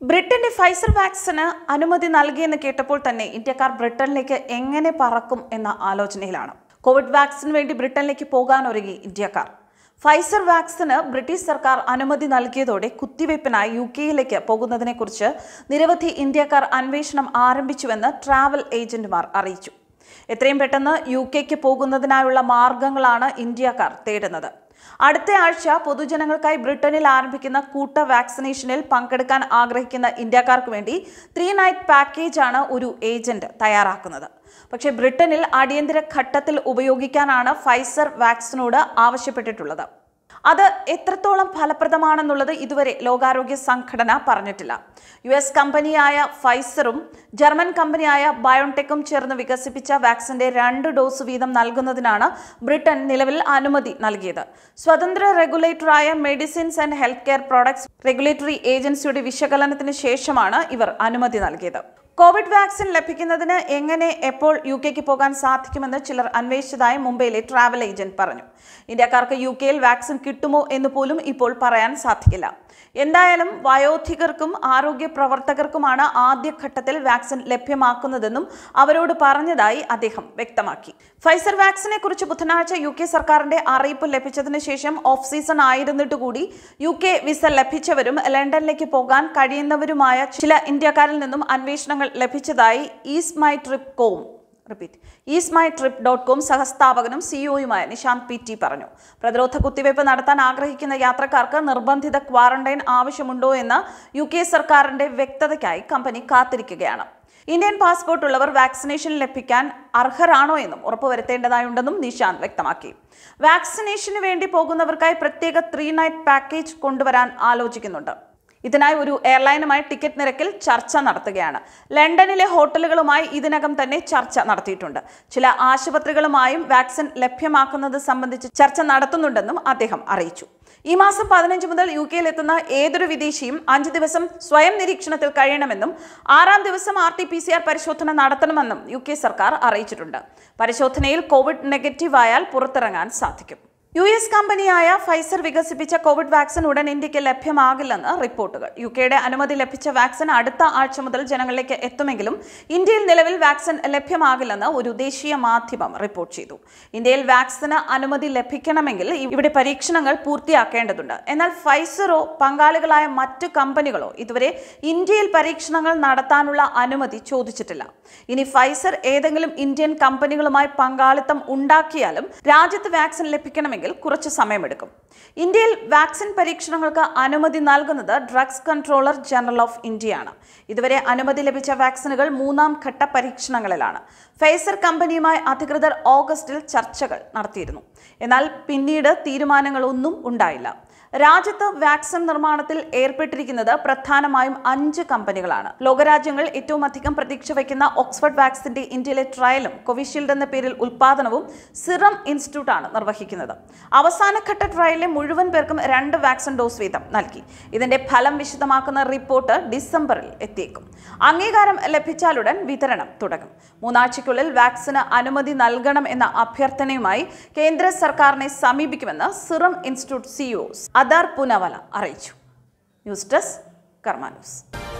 ബ്രിട്ടന്റെ ഫൈസർ വാക്സിന് അനുമതി നൽകിയെന്ന് കേട്ടപ്പോൾ തന്നെ ഇന്ത്യക്കാർ ബ്രിട്ടനിലേക്ക് എങ്ങനെ പറക്കും എന്ന ആലോചനയിലാണ് കോവിഡ് വാക്സിന് വേണ്ടി ബ്രിട്ടനിലേക്ക് പോകാൻ ഒരുങ്ങി ഇന്ത്യക്കാർ ഫൈസർ വാക്സിന് ബ്രിട്ടീഷ് സർക്കാർ അനുമതി നൽകിയതോടെ കുത്തിവയ്പ്പിനായി യു കെയിലേക്ക് പോകുന്നതിനെക്കുറിച്ച് നിരവധി ഇന്ത്യക്കാർ അന്വേഷണം ആരംഭിച്ചുവെന്ന് ട്രാവൽ ഏജന്റുമാർ അറിയിച്ചു എത്രയും പെട്ടെന്ന് യു കെക്ക് പോകുന്നതിനായുള്ള മാർഗങ്ങളാണ് ഇന്ത്യക്കാർ തേടുന്നത് അടുത്ത ആഴ്ച പൊതുജനങ്ങൾക്കായി ബ്രിട്ടനിൽ ആരംഭിക്കുന്ന കൂട്ട വാക്സിനേഷനിൽ പങ്കെടുക്കാൻ ആഗ്രഹിക്കുന്ന ഇന്ത്യക്കാർക്ക് വേണ്ടി ത്രീ നൈറ്റ് പാക്കേജാണ് ഒരു ഏജന്റ് തയ്യാറാക്കുന്നത് പക്ഷേ ബ്രിട്ടനിൽ അടിയന്തര ഘട്ടത്തിൽ ഉപയോഗിക്കാനാണ് ഫൈസർ വാക്സിനോട് ആവശ്യപ്പെട്ടിട്ടുള്ളത് അത് എത്രത്തോളം ഫലപ്രദമാണെന്നുള്ളത് ഇതുവരെ ലോകാരോഗ്യ സംഘടന പറഞ്ഞിട്ടില്ല യു എസ് കമ്പനിയായ ഫൈസറും ജർമ്മൻ കമ്പനിയായ ബയോൺടെക്കും ചേർന്ന് വികസിപ്പിച്ച വാക്സിന്റെ രണ്ട് ഡോസ് വീതം നൽകുന്നതിനാണ് ബ്രിട്ടൻ നിലവിൽ അനുമതി നൽകിയത് സ്വതന്ത്ര റെഗുലേറ്ററായ medicines and health care products regulatory ഏജൻസിയുടെ വിശകലനത്തിന് ശേഷമാണ് ഇവർ അനുമതി നൽകിയത് കോവിഡ് വാക്സിൻ ലഭിക്കുന്നതിന് എങ്ങനെ എപ്പോൾ യു കെക്ക് പോകാൻ സാധിക്കുമെന്ന് ചിലർ അന്വേഷിച്ചതായി മുംബൈയിലെ ട്രാവൽ ഏജന്റ് പറഞ്ഞു ഇന്ത്യക്കാർക്ക് യു കെയിൽ വാക്സിൻ കിട്ടുമോ എന്ന് പോലും ഇപ്പോൾ പറയാൻ സാധിക്കില്ല എന്തായാലും വയോധികർക്കും ആരോഗ്യ പ്രവർത്തകർക്കുമാണ് ആദ്യഘട്ടത്തിൽ വാക്സിൻ ലഭ്യമാക്കുന്നതെന്നും അവരോട് പറഞ്ഞതായി അദ്ദേഹം വ്യക്തമാക്കി ഫൈസർ വാക്സിനെ കുറിച്ച് ബുധനാഴ്ച യു കെ സർക്കാരിന്റെ അറിയിപ്പ് ലഭിച്ചതിന് ശേഷം ഓഫ് സീസൺ ആയിരുന്നിട്ട് കൂടി യു കെ വിസ ലഭിച്ചവരും ലണ്ടനിലേക്ക് പോകാൻ കഴിയുന്നവരുമായ ചില ഇന്ത്യക്കാരിൽ നിന്നും അന്വേഷണങ്ങൾ ലഭിച്ചതായി ease my trip com repeat ease my trip dot com സഹസ്ഥാപകനും സിഇഒയുമായ നിശാന്ത് പി ടി പറഞ്ഞു പ്രതിരോധ കുത്തിവയ്പ് നടത്താൻ ആഗ്രഹിക്കുന്ന യാത്രക്കാർക്ക് നിർബന്ധിത ക്വാറന്റൈൻ ആവശ്യമുണ്ടോ എന്ന് യു കെ സർക്കാരിന്റെ വ്യക്തതയ്ക്കായി കമ്പനി കാത്തിരിക്കുകയാണ് ഇന്ത്യൻ പാസ്പോർട്ട് ഉള്ളവർ വാക്സിനേഷൻ ലഭിക്കാൻ അർഹരാണോ എന്നും ഉറപ്പുവരുത്തേണ്ടതായുണ്ടെന്നും നിശാന്ത് വ്യക്തമാക്കി വാക്സിനേഷന് വേണ്ടി പോകുന്നവർക്കായി പ്രത്യേക ത്രീ നൈറ്റ് പാക്കേജ് കൊണ്ടുവരാൻ ആലോചിക്കുന്നുണ്ട് ഇതിനായി ഒരു എയർലൈനുമായി ടിക്കറ്റ് നിരക്കിൽ ചർച്ച നടത്തുകയാണ് ലണ്ടനിലെ ഹോട്ടലുകളുമായി ഇതിനകം തന്നെ ചർച്ച നടത്തിയിട്ടുണ്ട് ചില ആശുപത്രികളുമായും വാക്സിൻ ലഭ്യമാക്കുന്നത് സംബന്ധിച്ച് ചർച്ച നടത്തുന്നുണ്ടെന്നും അദ്ദേഹം അറിയിച്ചു ഈ മാസം പതിനഞ്ച് മുതൽ യു കെയിൽ എത്തുന്ന ഏതൊരു വിദേശിയും അഞ്ച് ദിവസം സ്വയം നിരീക്ഷണത്തിൽ കഴിയണമെന്നും ആറാം ദിവസം R T P C R പരിശോധന നടത്തണമെന്നും യു കെ സർക്കാർ അറിയിച്ചിട്ടുണ്ട് പരിശോധനയിൽ കോവിഡ് നെഗറ്റീവ് ആയാൽ പുറത്തിറങ്ങാൻ സാധിക്കും യു എസ് കമ്പനിയായ ഫൈസർ വികസിപ്പിച്ച കോവിഡ് വാക്സിൻ ഉടൻ ഇന്ത്യക്ക് ലഭ്യമാകില്ലെന്ന് റിപ്പോർട്ടുകൾ യു കെയുടെ അനുമതി ലഭിച്ച വാക്സിൻ അടുത്ത ആഴ്ച മുതൽ ജനങ്ങളിലേക്ക് എത്തുമെങ്കിലും ഇന്ത്യയിൽ നിലവിൽ വാക്സിൻ ലഭ്യമാകില്ലെന്ന് ഒരു ദേശീയ മാധ്യമം റിപ്പോർട്ട് ചെയ്തു ഇന്ത്യയിൽ വാക്സിന് അനുമതി ലഭിക്കണമെങ്കിൽ ഇവിടെ പരീക്ഷണങ്ങൾ പൂർത്തിയാക്കേണ്ടതുണ്ട് എന്നാൽ ഫൈസറോ പങ്കാളികളായ മറ്റു കമ്പനികളോ ഇതുവരെ ഇന്ത്യയിൽ പരീക്ഷണങ്ങൾ നടത്താനുള്ള അനുമതി ചോദിച്ചിട്ടില്ല ഇനി ഫൈസർ ഏതെങ്കിലും ഇന്ത്യൻ കമ്പനികളുമായി പങ്കാളിത്തം ഉണ്ടാക്കിയാലും രാജ്യത്ത് വാക്സിൻ ലഭിക്കണമെങ്കിൽ കുറച്ച് സമയമെടുക്കും ഇന്ത്യയിൽ വാക്സിൻ പരീക്ഷണങ്ങൾക്ക് അനുമതി നൽകുന്നത് ഡ്രഗ്സ് കൺട്രോളർ ജനറൽ ഓഫ് ഇന്ത്യയാണ് ഇതുവരെ അനുമതി ലഭിച്ച വാക്സിനുകൾ മൂന്നാം ഘട്ട പരീക്ഷണങ്ങളിലാണ് ഫൈസർ കമ്പനിയുമായി അധികൃതർ ഓഗസ്റ്റിൽ ചർച്ചകൾ നടത്തിയിരുന്നു എന്നാൽ പിന്നീട് തീരുമാനങ്ങളൊന്നും ഉണ്ടായില്ല രാജ്യത്ത് വാക്സിൻ നിർമ്മാണത്തിൽ ഏർപ്പെട്ടിരിക്കുന്നത് പ്രധാനമായും അഞ്ച് കമ്പനികളാണ് ലോകരാജ്യങ്ങൾ ഏറ്റവും അധികം പ്രതീക്ഷ വയ്ക്കുന്ന ഓക്സ്ഫോർഡ് വാക്സിന്റെ ഇന്ത്യയിലെ ട്രയലും കോവിഷീൽഡ് എന്ന പേരിൽ ഉൽപാദനവും സിറം ഇൻസ്റ്റിറ്റ്യൂട്ടാണ് നിർവഹിക്കുന്നത് അവസാനഘട്ട ട്രയലിലെ മുഴുവൻ പേർക്കും രണ്ട് വാക്സിൻ ഡോസ് വീതം നൽകി ഇതിന്റെ ഫലം വിശദമാക്കുന്ന റിപ്പോർട്ട് ഡിസംബറിൽ എത്തിയേക്കും അംഗീകാരം ലഭിച്ചാലുടൻ വിതരണം തുടങ്ങും മൂന്നാഴ്ചയ്ക്കുള്ളിൽ വാക്സിന് അനുമതി നൽകണം എന്ന അഭ്യർത്ഥനയുമായി കേന്ദ്ര സർക്കാരിനെ സമീപിക്കുമെന്ന് Serum Institute CEO Adar Poonawalla അറിയിച്ചു ന്യൂസ് ഡെസ്ക് കർമ്മ ന്യൂസ്